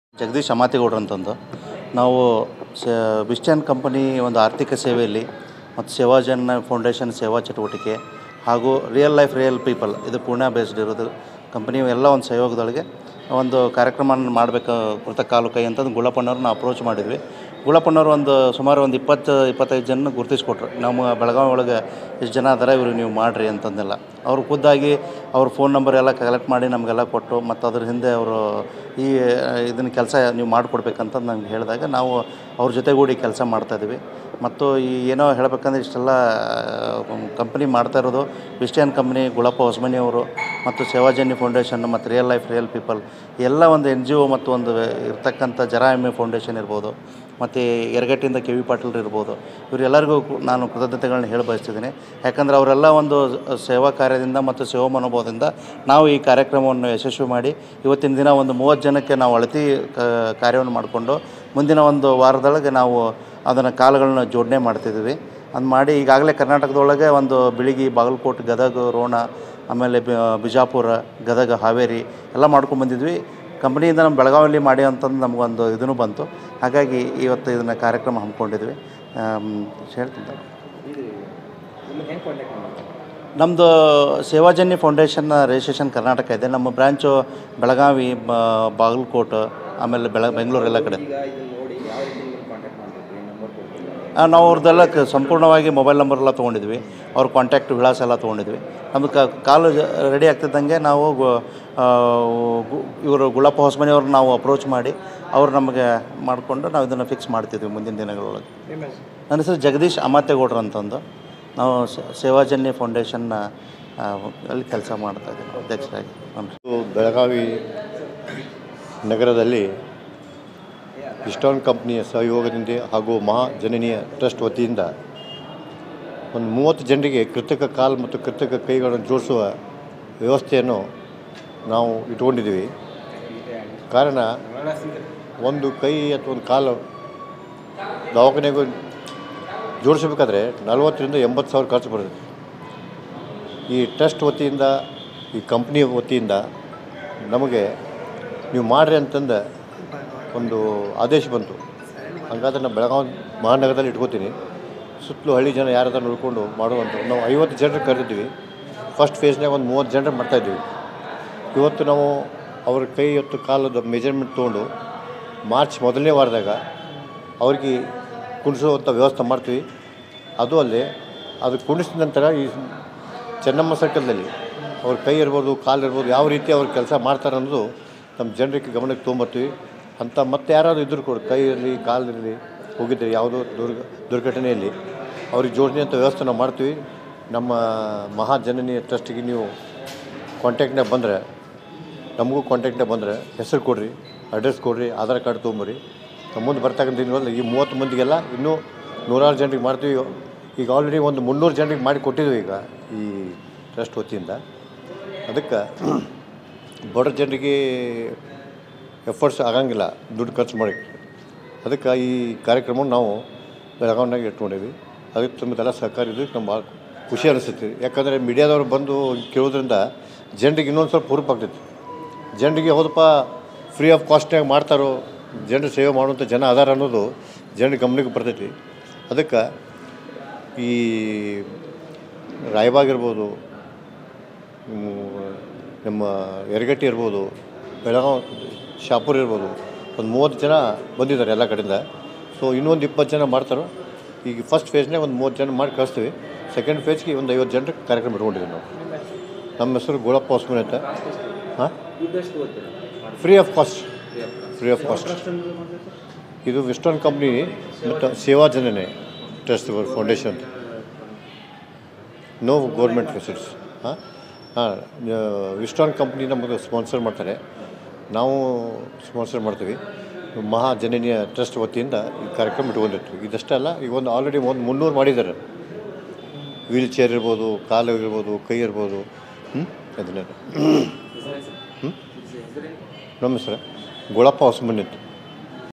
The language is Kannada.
ಜಗದೀಶ್ ಅಮಾತಿಗೌಡ್ರು ಅಂತಂದು ನಾವು ಸ ವಿಸ್ಟರ್ನ್ ಕಂಪನಿ ಒಂದು ಆರ್ಥಿಕ ಸೇವೆಯಲ್ಲಿ ಮತ್ತು ಸೇವಾಜನ್ ಫೌಂಡೇಶನ್ ಸೇವಾ ಚಟುವಟಿಕೆ ಹಾಗೂ ರಿಯಲ್ ಲೈಫ್ ರಿಯಲ್ ಪೀಪಲ್ ಇದು ಪುಣೆ ಬೇಸ್ಡ್ ಇರೋದು ಕಂಪನಿ ಎಲ್ಲ ಒಂದು ಸಹಯೋಗದೊಳಗೆ ಒಂದು ಕಾರ್ಯಕ್ರಮ ಮಾಡಬೇಕು ಕೃತ ಕಾಲು ಕೈ ಅಂತಂದು ಗುಳಪ್ಪಣ್ಣವ್ರನ್ನ ಅಪ್ರೋಚ್ ಮಾಡಿದ್ವಿ ಗುಳಪ್ಪಣ್ಣವ್ರು ಒಂದು ಸುಮಾರು ಒಂದು ಇಪ್ಪತ್ತು ಇಪ್ಪತ್ತೈದು ಜನ ಗುರುತಿಸ್ಕೊಟ್ರು ನಮ್ಮ ಬೆಳಗಾವಿ ಒಳಗೆ ಇಷ್ಟು ಜನ ಅದಾರ ಇವರು ನೀವು ಮಾಡಿರಿ ಅಂತಂದೆಲ್ಲ ಅವರು ಖುದ್ದಾಗಿ ಅವ್ರ ಫೋನ್ ನಂಬರ್ ಎಲ್ಲ ಕಲೆಕ್ಟ್ ಮಾಡಿ ನಮಗೆಲ್ಲ ಕೊಟ್ಟು ಮತ್ತು ಅದ್ರ ಹಿಂದೆ ಅವರು ಈ ಇದನ್ನ ಕೆಲಸ ನೀವು ಮಾಡಿಕೊಡ್ಬೇಕಂತ ನಂಗೆ ಹೇಳಿದಾಗ ನಾವು ಅವ್ರ ಜೊತೆಗೂಡಿ ಕೆಲಸ ಮಾಡ್ತಾಯಿದ್ವಿ ಮತ್ತು ಈ ಏನೋ ಹೇಳಬೇಕಂದ್ರೆ ಇಷ್ಟೆಲ್ಲ ಕಂಪ್ನಿ ಮಾಡ್ತಾ ಇರೋದು ವಿಸ್ಟಿಯನ್ ಕಂಪ್ನಿ ಗುಳಪ್ಪ ಹೊಸಮನಿ ಅವರು ಮತ್ತು ಸೇವಾಜನ್ಯ ಫೌಂಡೇಶನ್ ಮತ್ತು ರಿಯಲ್ ಲೈಫ್ ರಿಯಲ್ ಪೀಪಲ್ ಎಲ್ಲ ಒಂದು ಎನ್ ಜಿ ಒ ಮತ್ತು ಒಂದು ಇರ್ತಕ್ಕಂಥ ಜರ ಎಮ್ಮೆ ಫೌಂಡೇಶನ್ ಇರ್ಬೋದು ಮತ್ತು ಎರಗಟ್ಟಿಂದ ಕೆ ವಿ ಪಾಟೀಲ್ ಇರ್ಬೋದು ಇವರೆಲ್ಲರಿಗೂ ನಾನು ಕೃತಜ್ಞತೆಗಳನ್ನ ಹೇಳಿ ಬಯಸ್ತಿದ್ದೀನಿ ಯಾಕಂದರೆ ಅವರೆಲ್ಲ ಒಂದು ಸೇವಾ ಕಾರ್ಯದಿಂದ ಮತ್ತು ಸೇವಾ ಮನೋಭಾವದಿಂದ ನಾವು ಈ ಕಾರ್ಯಕ್ರಮವನ್ನು ಯಶಸ್ವಿ ಮಾಡಿ ಇವತ್ತಿನ ದಿನ ಒಂದು ಮೂವತ್ತು ಜನಕ್ಕೆ ನಾವು ಅಳತಿ ಕ- ಕಾರ್ಯವನ್ನು ಮಾಡಿಕೊಂಡು ಮುಂದಿನ ಒಂದು ವಾರದೊಳಗೆ ನಾವು ಅದನ್ನು ಕಾಲುಗಳನ್ನ ಜೋಡಣೆ ಮಾಡ್ತಿದ್ದೀವಿ ಅದು ಮಾಡಿ ಈಗಾಗಲೇ ಕರ್ನಾಟಕದೊಳಗೆ ಒಂದು ಬಿಳಿಗಿ ಬಾಗಲಕೋಟೆ ಗದಗ ರೋಣ ಆಮೇಲೆ ಬಿ- ಬಿಜಾಪುರ ಗದಗ ಹಾವೇರಿ ಎಲ್ಲ ಮಾಡ್ಕೊಂಡು ಬಂದಿದ್ವಿ ಕಂಪ್ನಿಯಿಂದ ನಮ್ಮ ಬೆಳಗಾವಿಯಲ್ಲಿ ಮಾಡಿ ಅಂತಂದು ನಮಗೊಂದು ಇದೂ ಬಂತು ಹಾಗಾಗಿ ಇವತ್ತು ಇದನ್ನು ಕಾರ್ಯಕ್ರಮ ಹಮ್ಮಿಕೊಂಡಿದ್ವಿ ಹೇಳ್ತೀನಿ ನಮ್ಮದು ಸೇವಾಜನ್ಯ ಫೌಂಡೇಶನ್ನ ರಿಜಿಸ್ಟ್ರೇಷನ್ ಕರ್ನಾಟಕ ಇದೆ ನಮ್ಮ ಬ್ರ್ಯಾಂಚು ಬೆಳಗಾವಿ ಬ- ಬಾಗಲಕೋಟೆ ಆಮೇಲೆ ಬೆಳ ಬೆಂಗಳೂರು ಎಲ್ಲ ಕಡೆ ಆ, ನಾವು ಅವ್ರದ್ದೆಲ್ಲ ಕ ಸಂಪೂರ್ಣವಾಗಿ ಮೊಬೈಲ್ ನಂಬರ್ ಎಲ್ಲ ತೊಗೊಂಡಿದ್ವಿ ಅವ್ರ ಕಾಂಟ್ಯಾಕ್ಟ್ ವಿಳಾಸ ಎಲ್ಲ ತೊಗೊಂಡಿದ್ವಿ ನಮ್ಗೆ ಕ ಕಾಲು ರೆಡಿ ಆಗ್ತಿದ್ದಂಗೆ ನಾವು ಗು- ಆ, ಗು- ಇವರು ಗುಳಪ್ಪ ಹೊಸಮನಿ ಅವ್ರನ್ನ ನಾವು ಅಪ್ರೋಚ್ ಮಾಡಿ ಅವ್ರು ನಮಗೆ ಮಾಡಿಕೊಂಡು ನಾವು ಇದನ್ನು ಫಿಕ್ಸ್ ಮಾಡ್ತಿದ್ವಿ ಮುಂದಿನ ದಿನಗಳೊಳಗೆ ನನ್ನ ಹೆಸರು ಜಗದೀಶ್ ಅಮಾತ್ಯಗೌಡ್ರು ಅಂತಂದು ನಾವು ಸೇ- ಸೇವಾಜನ್ಯ ಫೌಂಡೇಶನ್ನ ಆ, ಅಲ್ಲಿ ಕೆಲಸ ಮಾಡ್ತಾಯಿದ್ದೀವಿ ಅಧ್ಯಕ್ಷರಾಗಿ ಹ್ಞೂ ಇದು ಬೆಳಗಾವಿ ನಗರದಲ್ಲಿ ಇಸ್ಟಾನ್ ಕಂಪ್ನಿಯ ಸಹಯೋಗದಿಂದ ಹಾಗೂ ಮಹಾಜನನಿಯ ಟ್ರಸ್ಟ್ ವತಿಯಿಂದ ಒಂದು ಮೂವತ್ತು ಜನರಿಗೆ ಕೃತಕ ಕಾಲು ಮತ್ತು ಕೃತಕ ಕೈಗಳನ್ನು ಜೋಡಿಸುವ ವ್ಯವಸ್ಥೆಯನ್ನು ನಾವು ಇಟ್ಕೊಂಡಿದ್ದೀವಿ ಕಾರಣ ಒಂದು ಕೈ ಅಥವಾ ಒಂದು ಕಾಲು ದವಾಖಾನೆಗೂ ಜೋಡಿಸಬೇಕಾದ್ರೆ ನಲವತ್ತರಿಂದ ಎಂಬತ್ತು ಸಾವಿರ ಖರ್ಚು ಬರ್ತದೆ ಈ ಟ್ರಸ್ಟ್ ವತಿಯಿಂದ ಈ ಕಂಪ್ನಿ ವತಿಯಿಂದ ನಮಗೆ ನೀವು ಮಾಡಿರಿ ಅಂತಂದು ಒಂದು ಆದೇಶ ಬಂತು ಹಂಗಾದ್ರೆ ನಾನು ಬೆಳಗಾವಿ ಮಹಾನಗರದಲ್ಲಿ ಇಟ್ಕೋತೀನಿ ಸುತ್ತಲೂ ಹಳ್ಳಿ ಜನ ಯಾರಾದ್ರೂ ನೋಡ್ಕೊಂಡು ಮಾಡುವಂಥ ನಾವು ಐವತ್ತು ಜನರು ಕರೆದಿದ್ವಿ ಫಸ್ಟ್ ಫೇಸ್ನಾಗ ಒಂದು ಮೂವತ್ತು ಜನರು ಮಾಡ್ತಾಯಿದ್ವಿ ಇವತ್ತು ನಾವು ಅವ್ರ ಕೈ ಹೊತ್ತು ಕಾಲದ ಮೆಜರ್ಮೆಂಟ್ ತೊಗೊಂಡು ಮಾರ್ಚ್ ಮೊದಲನೇ ವಾರದಾಗ ಅವ್ರಿಗೆ ಕುಣಿಸುವಂಥ ವ್ಯವಸ್ಥೆ ಮಾಡ್ತೀವಿ ಅದು ಅಲ್ಲದೆ ಅದು ಕುಣಿಸಿದ ನಂತರ ಈ ಚೆನ್ನಮ್ಮ ಸರ್ಕಲ್ದಲ್ಲಿ ಅವ್ರ ಕೈ ಇರ್ಬೋದು ಕಾಲು ಇರ್ಬೋದು ಯಾವ ರೀತಿ ಅವ್ರು ಕೆಲಸ ಮಾಡ್ತಾರೆ ಅನ್ನೋದು ನಮ್ಮ ಜನರಿಗೆ ಗಮನಕ್ಕೆ ತೊಗೊಂಬರ್ತೀವಿ ಅಂತ ಮತ್ತೆ ಯಾರಾದರೂ ಇದ್ರೂ ಕೂಡ ಕೈ ಇರಲಿ ಕಾಲಿರಲಿ ಹೋಗಿದ್ರೆ ಯಾವುದೋ ದುರ್ಘ ದುರ್ಘಟನೆಯಲ್ಲಿ ಅವ್ರಿಗೆ ಜೋಡಣೆ ಅಂತ ವ್ಯವಸ್ಥೆ ನಾವು ಮಾಡ್ತೀವಿ ನಮ್ಮ ಮಹಾಜನನಿ ಟ್ರಸ್ಟಿಗೆ ನೀವು ಕಾಂಟ್ಯಾಕ್ಟ್ನಾಗ ಬಂದರೆ ನಮಗೂ ಕಾಂಟ್ಯಾಕ್ಟ್ನಾಗ ಬಂದರೆ ಹೆಸರು ಕೊಡ್ರಿ ಅಡ್ರೆಸ್ ಕೊಡ್ರಿ ಆಧಾರ್ ಕಾರ್ಡ್ ತೊಗೊಂಬರ್ರಿ ನಮ್ಮ ಮುಂದೆ ಬರ್ತಕ್ಕಂಥ ದಿನಗಳಲ್ಲಿ ಈ ಮೂವತ್ತು ಮಂದಿಗೆಲ್ಲ ಇನ್ನೂ ನೂರಾರು ಜನರಿಗೆ ಮಾಡ್ತೀವಿ ಈಗ ಆಲ್ರೆಡಿ ಒಂದು ಮುನ್ನೂರು ಜನರಿಗೆ ಮಾಡಿ ಕೊಟ್ಟಿದ್ದೀವಿ ಈಗ ಈ ಟ್ರಸ್ಟ್ ವತಿಯಿಂದ ಅದಕ್ಕೆ ಬಡ ಜನರಿಗೆ ಎಫರ್ಟ್ಸ್ ಆಗಂಗಿಲ್ಲ ದುಡ್ಡು ಖರ್ಚು ಮಾಡೋಕ್ಕೆ ಅದಕ್ಕೆ ಈ ಕಾರ್ಯಕ್ರಮವನ್ನು ನಾವು ಬೆಳಗಾವಿನಾಗ ಇಟ್ಕೊಂಡೀವಿ ಅದಕ್ಕೆ ತಮ್ಮದೆಲ್ಲ ಸಹಕಾರ ಇದಕ್ಕೆ ನಮ್ಗೆ ಭಾಳ ಖುಷಿ ಅನಿಸ್ತೈತಿ ಯಾಕಂದರೆ ಮೀಡಿಯಾದವ್ರು ಬಂದು ಕೇಳೋದ್ರಿಂದ ಜನರಿಗೆ ಇನ್ನೊಂದು ಸ್ವಲ್ಪ ಹುರುಪು ಆಗ್ತೈತಿ ಜನರಿಗೆ ಹೌದಪ್ಪ ಫ್ರೀ ಆಫ್ ಕಾಸ್ಟ್ನಾಗ ಮಾಡ್ತಾರೋ ಜನರು ಸೇವೆ ಮಾಡುವಂಥ ಜನ ಅದಾರ ಅನ್ನೋದು ಜನರ ಗಮನಕ್ಕೆ ಬರ್ತೈತಿ ಅದಕ್ಕೆ ಈ ರಾಯಬಾಗ್ ಇರ್ಬೋದು ಹ್ಮ್, ನಮ್ಮ ಯರಗಟ್ಟಿ ಇರ್ಬೋದು ಬೆಳಗಾವಿ ಶಾಪುರ್ ಇರ್ಬೋದು ಒಂದು ಮೂವತ್ತು ಜನ ಬಂದಿದ್ದಾರೆ ಎಲ್ಲ ಕಡೆಯಿಂದ ಸೊ ಇನ್ನೊಂದು ಇಪ್ಪತ್ತು ಜನ ಮಾಡ್ತಾರೋ ಈಗ ಫಸ್ಟ್ ಫೇಜ್ನಾಗ ಒಂದು ಮೂವತ್ತು ಜನ ಮಾಡಿ ಕಳಿಸ್ತೀವಿ ಸೆಕೆಂಡ್ ಫೇಜ್ಗೆ ಒಂದು ಐವತ್ತು ಜನರ ಕಾರ್ಯಕ್ರಮ ಇಟ್ಕೊಂಡಿದ್ದೀವಿ ನಾವು ನಮ್ಮ ಹೆಸರು ಗೋಳಪ್ಪ ಹೊಸ್ಮನಿ ಅಂತ ಹಾಂ free of cost free of cost ಇದು ವೆಸ್ಟರ್ನ್ ಕಂಪ್ನಿ ಮತ್ತು ಸೇವಾ ಜನನೆ trust foundation no government facilities ಹಾಂ ಹಾಂ ವಿಸ್ಟಾನ್ ಕಂಪ್ನಿ ನಮಗೆ ಸ್ಪಾನ್ಸರ್ ಮಾಡ್ತಾರೆ ನಾವು ಸ್ಪಾನ್ಸರ್ ಮಾಡ್ತೀವಿ ಮಹಾಜನನಿಯ ಟ್ರಸ್ಟ್ ವತಿಯಿಂದ ಈ ಕಾರ್ಯಕ್ರಮ ಇಟ್ಕೊಂಡಿರ್ತೀವಿ ಇದಷ್ಟೇ ಅಲ್ಲ ಈಗ ಒಂದು ಆಲ್ರೆಡಿ ಒಂದು ಮುನ್ನೂರು ಮಾಡಿದ್ದಾರೆ ವೀಲ್ ಚೇರ್ ಇರ್ಬೋದು ಕಾಲು ಇರ್ಬೋದು ಕೈ ಇರ್ಬೋದು ಹ್ಞೂ ಅದನ್ನೆಲ್ಲ ಹ್ಞೂ ನಮ್ಮ ಹೆಸರು ಗೋಳಪ್ಪ ಹೊಸಮನಿ ಅಂತ